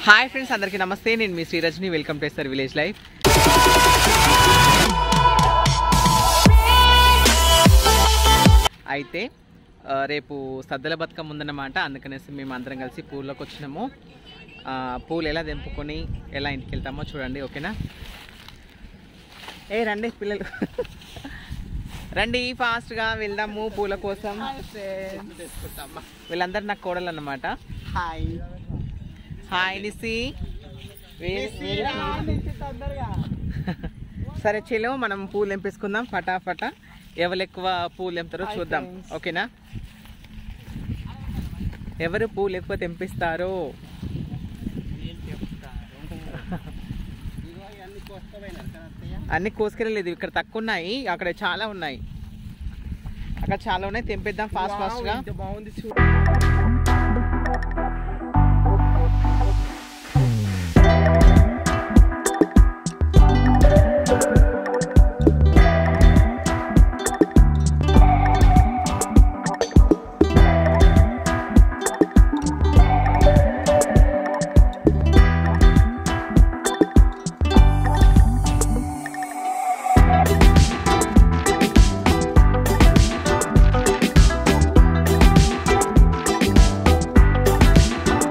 hi friends అందరికీ నమస్తే నేను మీ Srirajani welcome to SR village life అయితే ఆ, రేపు సద్దల బతుకమ్మ ఉందన్నమాట అందుకనేసి మేము అందరం కలిసి పూల్లోకి వచ్చినాము ఆ, పూలు ఎలా తెంపుకొని ఎలా ఇంటికి వెళ్తామో చూడండి ఓకేనా ఏ రండి పిల్లలు రండి ఫాస్ట్గా వెళ్దాము పూల కోసం వీళ్ళందరూ నాకు కోడలు అన్నమాట హాయ్ హాయ్ నిసి సరే చెలో మనం పూలు తెంపేసుకుందాం ఫటాఫట ఎవరు ఎక్కువ పూలు తెంపుతారో చూద్దాం ఓకేనా ఎవరు పూలు ఎక్కువ తెంపిస్తారో అన్ని కోసుకెళ్ళలేదు ఇక్కడ తక్కువ ఉన్నాయి అక్కడ చాలా ఉన్నాయి అక్కడ చాలా ఉన్నాయి తెంపేద్దాం ఫాస్ట్ ఫాస్ట్గా బాగుంది చూ ఆ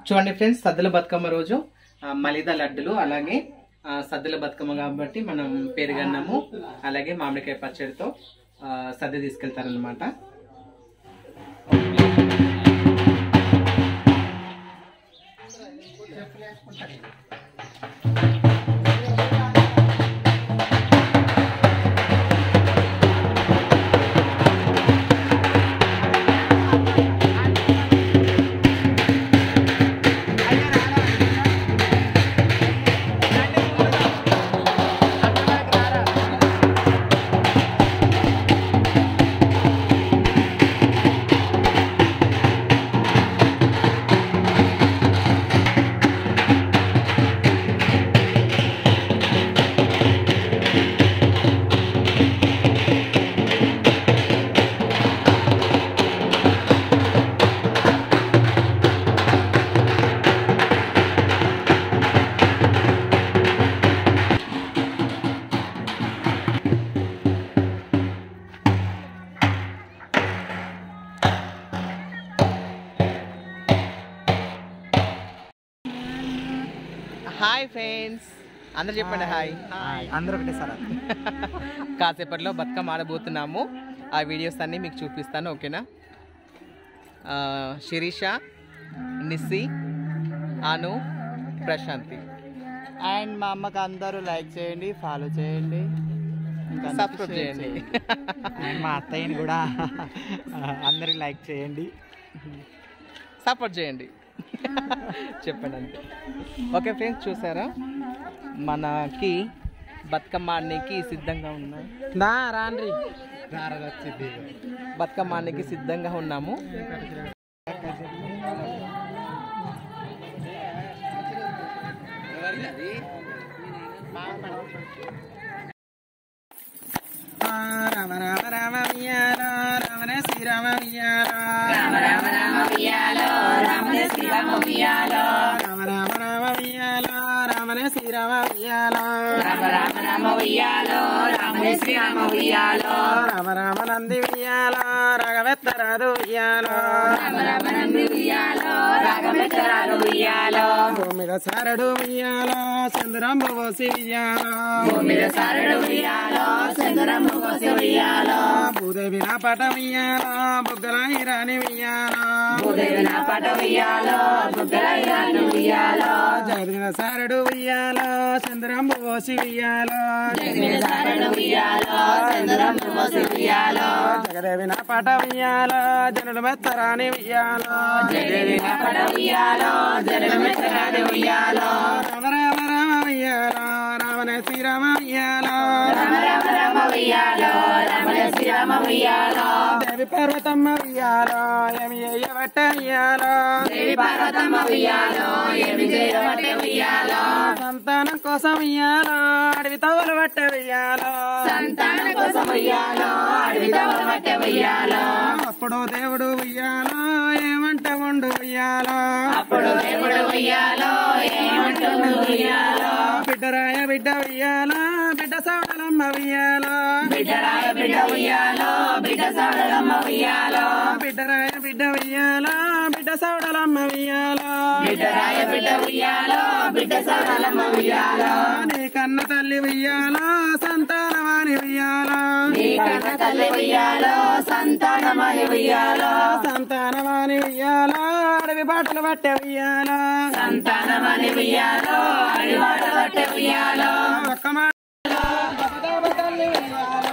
చూడండి ఫ్రెండ్స్ సద్దుల బతుకమ్మ రోజు ఆ, మలిద లడ్డులు అలాగే ఆ, సద్దుల బతుకమ్మ కాబట్టి మనం పెరుగన్నము అలాగే మామిడికాయ పచ్చడితో ఆ, సద్ది తీసుకెళ్తారనమాట హాయ్ ఫ్రెండ్స్ అందరు చెప్పండి హాయ్ అందరూ ఒకటే సార్ కాసేపట్లో బతుకమ్మ ఆడబోతున్నాము ఆ వీడియోస్ అన్నీ మీకు చూపిస్తాను ఓకేనా ఆ, శిరీష నిస్సి అను ప్రశాంతి అండ్ మా అమ్మకి అందరూ లైక్ చేయండి ఫాలో చేయండి ఇంకా అందరికీ సబ్స్క్రైబ్ share చేయండి అండ్ మా అత్తయ్యని కూడా అందరికి లైక్ చేయండి సపోర్ట్ చేయండి చెప్పండి అంతే ఓకే ఫ్రెండ్స్ చూసారా మనకి బతుకమ్మ ఆడడానికి సిద్ధంగా ఉన్నాయి నా రాండ్రి వచ్చింది బతుకమ్మ ఆడడానికి సిద్ధంగా ఉన్నాము రామ రామ రామ వియాలో రామనే శ్రీరామ వియాలో రామ రామ రామ వియాలో రామనే శ్రీరామ వియాలో రామ రామ రామ వియాలో రామనే శ్రీరామ వియాలో రామ రామ రామ వియాలో రామనే శ్రీరామ వియాలో రామ రామ నంది వియాలో రాఘవెత్తరాదు వియాలో రామ రామ నంది వియాలో రాఘవెత్తరాదు వియాలో భూమిద సారడు వియాలో చంద్రంబు పోసి వియాలో భూమిద సారడు వియాలో చంద్రంబు పోసి వియాలో భూదేవి నా పట వియాలో బుగ్గరాయి రాణి వియాలో భూదేవి నా పట వియాలో బుగ్గరాయి రాణి వియాలో జగదిన సారడు వియాలో చంద్రంబు పోసి వియాలో జగదిన సారడు వియాలో చంద్రంబు పోసి వియాలో జగదేవి నా పట వియాలో జనులు మెత్తరాని వియాలో జగదేవి నా పట వియాలో జనులు మెత్తరాని వియాలో రామ రామ రామ వియాలో రామనే శ్రీరామ వియాలో రామ రామ రామ వియాలో రామనే శ్రీరామ వియాలో దేవి పార్వతమ్మ వియాలో ఏమి చేయబట్ట వియాలో దేవి పార్వతమ్మ వియాలో ఏమి చేయబట్ట వియాలో సంతానం కోసం వియాలో అడవి తవ్వలు పట్ట వియాలో సంతానం కోసం వియాలో అడవి తవ్వలు పట్ట వియాలో అప్పుడు దేవుడు వియాలో ఏమంట ఉండు వియాలో అప్పుడు దేవుడు వియాలో ఏమంట ఉండు వియాలో బిడ్డరాయ బిడ్డ వియాలో బిడ్డ సవడలమ్మ వియాలో బిడ్డరాయ బిడ్డ వియాలో బిడ్డ సవడలమ్మ వియాలో బిడ్డరాయ బిడ్డ వియాలో బిడ్డ సవడలమ్మ వియాలో బిడ్డరాయ బిడ్డ వియాలో బిడ్డ సవడలమ్మ వియాలో నీ కన్న తల్లి వియాలో సంతానమాని వియాలో నీ కన్న తల్లి వియాలో సంతానమాని వియాలో సంతానమాని వియాలో అడవి బాటలు పట్టే వియాలో సంతానమాని వియాలో అడవి బాటలు పట్టే వియాలో ఒక్క మాట దబదబ తల్లి వియాలో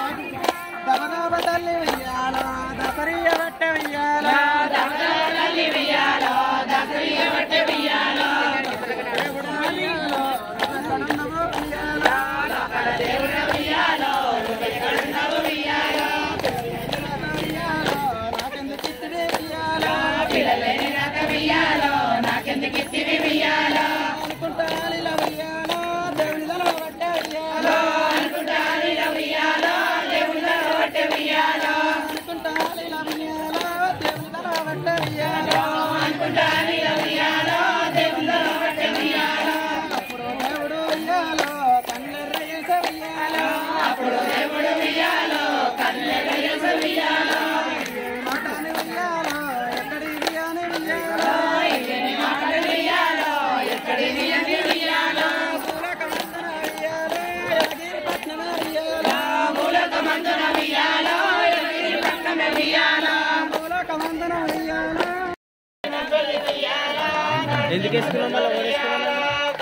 దబదబ తల్లి వియాలో దసరియ బట్ట వియాలో దబదబ తల్లి వియాలో దసరియ బట్ట వియాలో దేవుడా వియాలో ఎక్కడున్నావో వియాలో అక్కడ దేవుడా వియాలో ఎక్కడున్నావో వియాలో వియాలో నాకెందుకు ఇచ్చివే వియాలో పిల్లలేని నాక వియాలో నాకెందుకు ఇచ్చివే వియాలో అనుకుంటాలిల వియాలో దేవుని ధనవ బట్ట వియాలో అనుకుంటాలిల వియాలో దేవుని ధనవ బట్ట వియాలో అనుకుంటాలిల వియాలో దేవుని ధనవ బట్ట వియాలో అనుకుంటాలిల వియాలో దేవుని ధనవ బట్ట వియాలో అప్పుడు దేవుడు వియాలో కన్నెర్రయ్యేస వియాలో అప్పుడు దేవుడు వియాలో కన్నెర్రయ్యేస వియాలో మాటని వియాలో ఎక్కడి వియాని వియాలో ఎందుకు వేసుకున్నాం మళ్ళీ ఓడేసుకున్నాం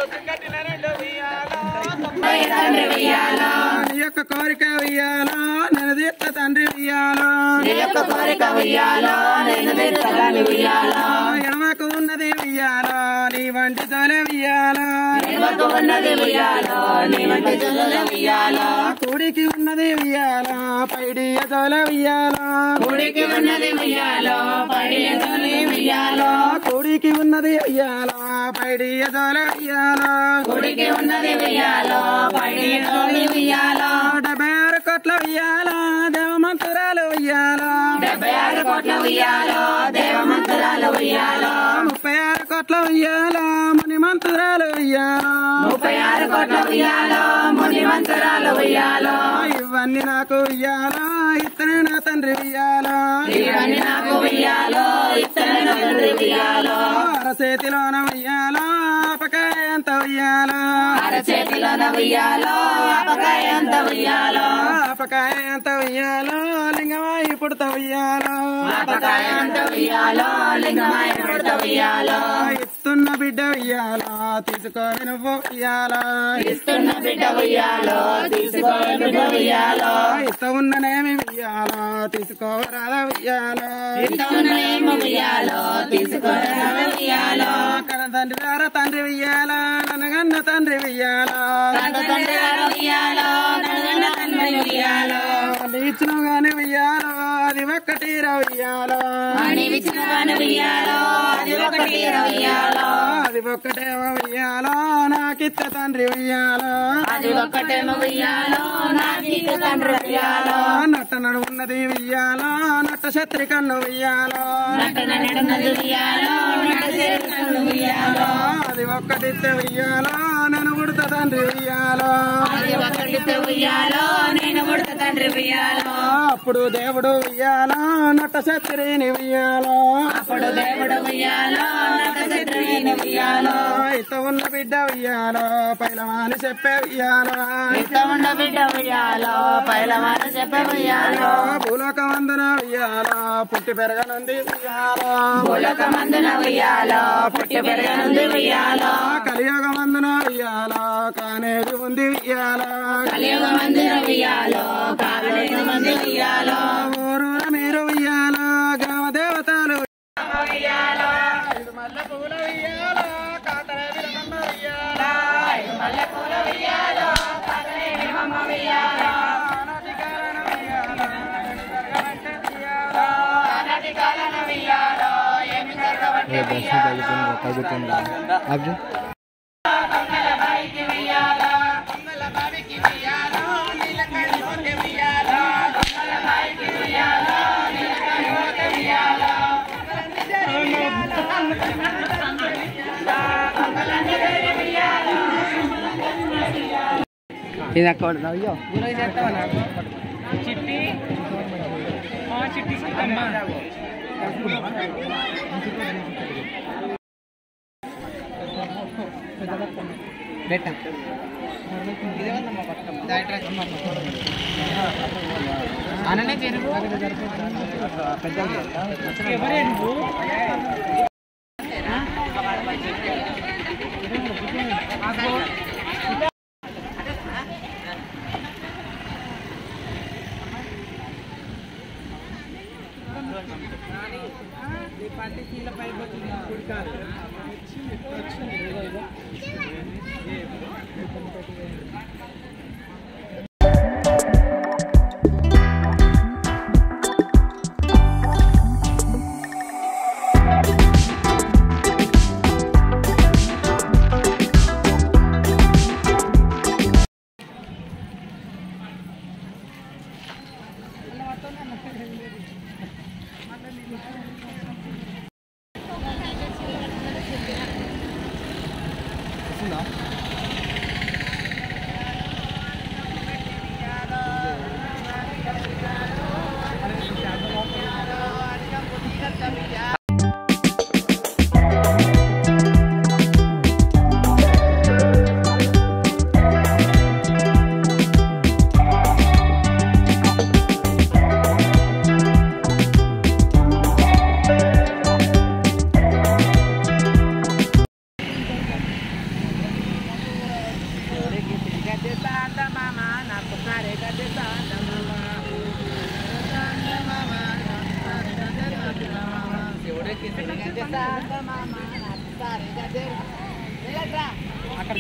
తండ్రి ఉయ్యాలో నీ యొక్క కోరిక ఉయ్యాలో నేను తీర్చ తండ్రి ఉయ్యాలో నీ యొక్క కోరిక ఉయ్యాలో నేను తీర్చగాని ఉయ్యాలో ఎడమకు ఉన్నది ఉయ్యాలో నీ వంటి తోలే ఉయ్యాలో నిల్వకు ఉన్నది ఉయ్యాలో నీ వంటి జల్లుల ఉయ్యాలో కుడికి ఉన్నది ఉయ్యాలో పైడి తోలే ఉయ్యాలో కుడికి ఉన్నది ఉయ్యాలో పడి ఎదుని ఉయ్యాలో కుడికి ఉన్నది ఉయ్యాలో పైడి తోలే ఉయ్యాలో కుడికి ఉన్నది ఉయ్యాలో పడి ఎదుని ఉయ్యాలో డెబ్బై ఆరు కోట్ల ఉయ్యాలో దేవమంతురాలు ఉయ్యాలో డెబ్బై ఆరు కోట్ల ఉయ్యాలో దేవమంతురాలు ఉయ్యాలో ముప్పై ఆరు కోట్ల ఉయ్యాలో మునిమంతురాలు ఉయ్యాలో ముప్పై ఆరు కోట్ల ఉయ్యాలో ముని మంతురాలు ఉయ్యాలో ఇవన్నీ నాకు ఉయ్యాలో ఇతనే నా తండ్రి ఉయ్యాలో ఇవన్నీ నాకు ఉయ్యాలో ఇతని తండ్రి ఉయ్యాలో అరచేతిలోన ఉయ్యాలో ఆపకాయ ఎంత ఉయ్యాలో అరచేతిలోన ఉయ్యాలో అపకాయ ఎంత ఉయ్యాలో ఆపకాయ ఎంత ఉయ్యాలో లింగమాయి పుడత ఉయ్యాలో అపకాయ ఎంత ఉయ్యాలో లింగమాయ పుడత ఉయ్యాలో ఇస్తున్న బిడ్డ ఉయ్యాలో తీసుకొని నువ్వు ఉయ్యాలో ఇస్తున్న బిడ్డ ఉయ్యాలో తీసుకో బిడ్డ ఉయ్యాలో ఇస్త ఉన్ననేమి ఉయ్యాలో తీసుకోరాదా ఉయ్యాలో ఇస్తున్నేమో ఉయ్యాలో తీసుకో ఉయ్యాలో కన తండ్రి గారు తండ్రి ఉయ్యాలో నన్నగన్న తండ్రి ఉయ్యాలో కంట తండ్రి గారు ఉయ్యాలో నన్ను తండ్రి ఉయ్యాలో ఇచ్చిన గాని ఉయ్యాలో అది ఒక్కటి ఉయ్యాలో అని విచ్చిన వాని ఉయ్యాలో అది ఒకటి ఉయ్యాలో అది ఒక్కటే ఉయ్యాలో నాకిత్త తండ్రి ఉయ్యాలో అది ఒక్కటేమో ఉయ్యాలో నాకు తండ్రి ఉయ్యాలో నట్ట నడుమున్నది ఉయ్యాలో నట్ట శత్రి కన్ను ఉయ్యాలో నటన నడున్నది ఉయ్యాలో నట చేతులు ఉయ్యాలో అది ఒక్కటిత్తే ఉయ్యాలో నన్ను పుడత తండ్రి ఉయ్యాలో అది ఒకటితో ఉయ్యాలో నేను కొడుత తండ్రి ఉయ్యాలో అప్పుడు దేవుడు ఉయ్యాలో నట్ట శత్రిని ఉయ్యాలో అప్పుడు దేవుడు ఉయ్యాలో నట శత్రువుని ఉయ్యాలో ఇత ఉన్న బిడ్డ ఉయ్యాలో పైలమాని చెప్పే ఉయ్యాలో ఇంత ఉండ బిడ్డ ఉయ్యాలో పైలవాన చెప్ప ఉయ్యాలో భూలోక వందన ఉయ్యాలో పుట్టి పెరగనుంది ఉయ్యాలో పూలక మందున ఉయ్యాలో పుట్టి పెరగనుంది ఉయ్యాలో కలియుగ వందన ఉయ్యాలో కానేది ఉంది ఉయ్యాలో కలియుగ మందిర ఉయ్యాలో కాలేదు మంది ఉయ్యాలో ఊరు మీరు ఉయ్యాలో గ్రామ దేవతలు ఇది అక్కడ అయ్యో చిట్టి చిట్టి బెట్ట అననే చెరువు ఎవరే నువ్వు అక్కడ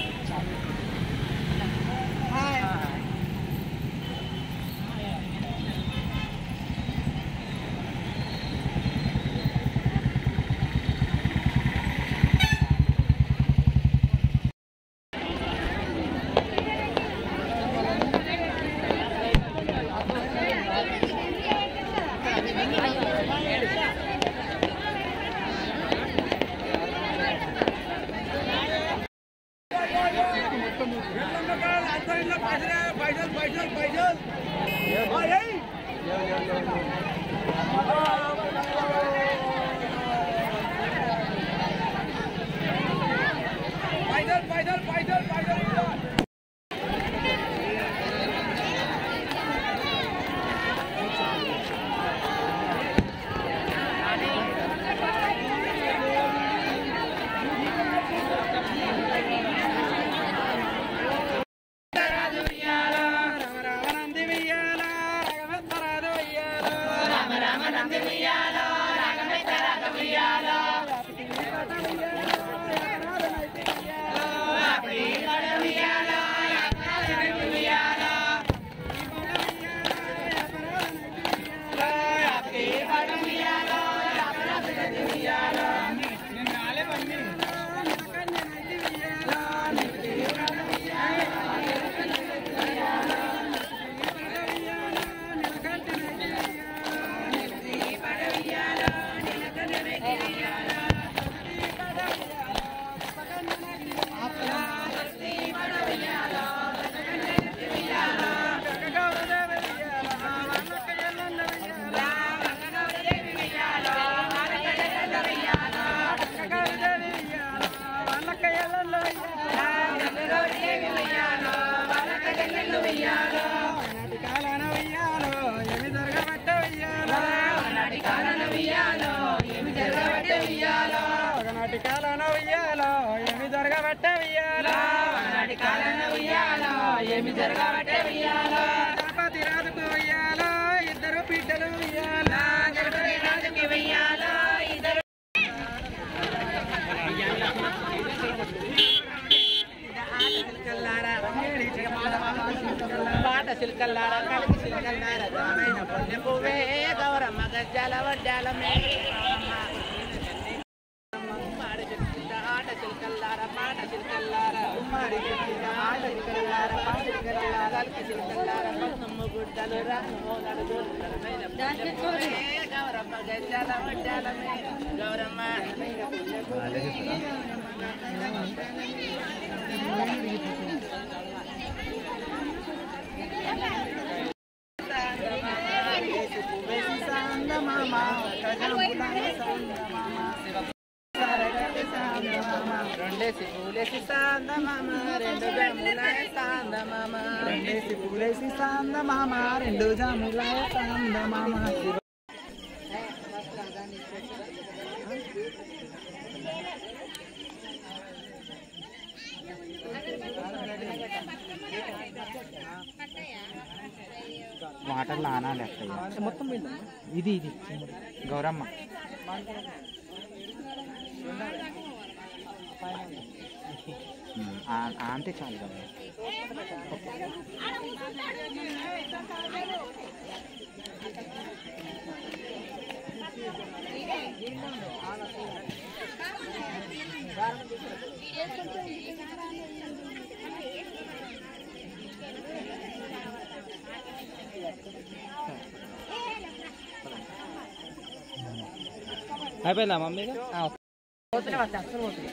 ఒకనాటి కాలాన ఉయ్యాలో ఏమి జరగబట్టే ఉయ్యాలో ఒకనాటి కాలాన ఉయ్యాలో ఏమి జరగబట్టే ఉయ్యాలో గణపతి రాజుకు ఉయ్యాలో ఇద్దరు బిడ్డలు ఉయ్యాలో గణపతి రాజుకి ఉయ్యాలో ఇద్దరు పాట చిలుకల్లారా కలికి చిలుకల్లారా జామైన పొన్నె పువ్వే గౌరమ్మ గజ్జాల వడ్డాల ఆట చిలుకల్లారా పాట చిలుకల్లారా ఉమ్మాడి చెట్టిన ఆట చిలుకల్లారా పాట చిలుకల్లారా కలికి చిలుకల్లారా పన్నమ్మ గుడ్డలు రాము నడుగులు నరమైన పొన్నె పువ్వే గౌరమ్మ గజ్జాల వడ్డాల గౌరమ్మ రెండేసి పూలేసి సాంద మామ రెండు జాములాయ సాంద మామ రెండేసి పూలేసి సాంద మామ రెండు జాములాయ సాంద మామ వాటర్ లానాలి అక్కడ మొత్తం ఇది ఇది గౌరమ్మ ఆ ఆ అంటే చాలు కదా అయిపోయిందా మమ్మీ పోతున్నా అసలు పోతుంది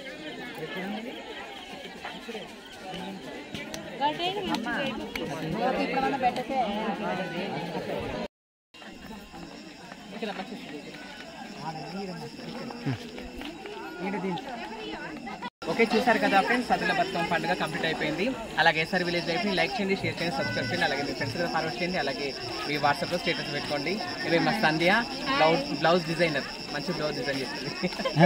ఓకే చూసారు కదా ఫ్రెండ్స్ సద్దుల బతుకమ్మ పండుగ కంప్లీట్ అయిపోయింది అలాగే ఎస్ఆర్ విలేజ్ లైఫ్ లైక్ చేయండి షేర్ చేయండి సబ్స్క్రైబ్ చేయండి అలాగే మీ ఫ్రెండ్స్ కూడా ఫార్వర్డ్ చేయండి అలాగే మీ వాట్సాప్లో స్టేటస్ పెట్టుకోండి ఇవి మా సంధ్య బ్లౌజ్ బ్లౌజ్ డిజైనర్ మంచి బ్లౌజ్ డిజైన్ చేస్తుంది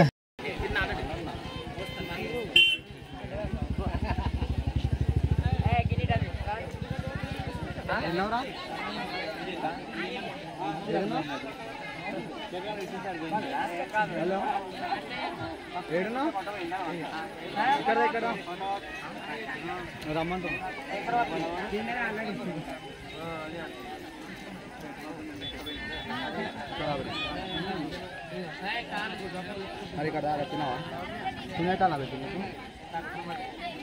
హలో ఏడునా ఇక్కడ ఇక్కడ రమ్మంటు మరి ఇక్కడ వచ్చినావా తినేటాలా పెట్టి నీకు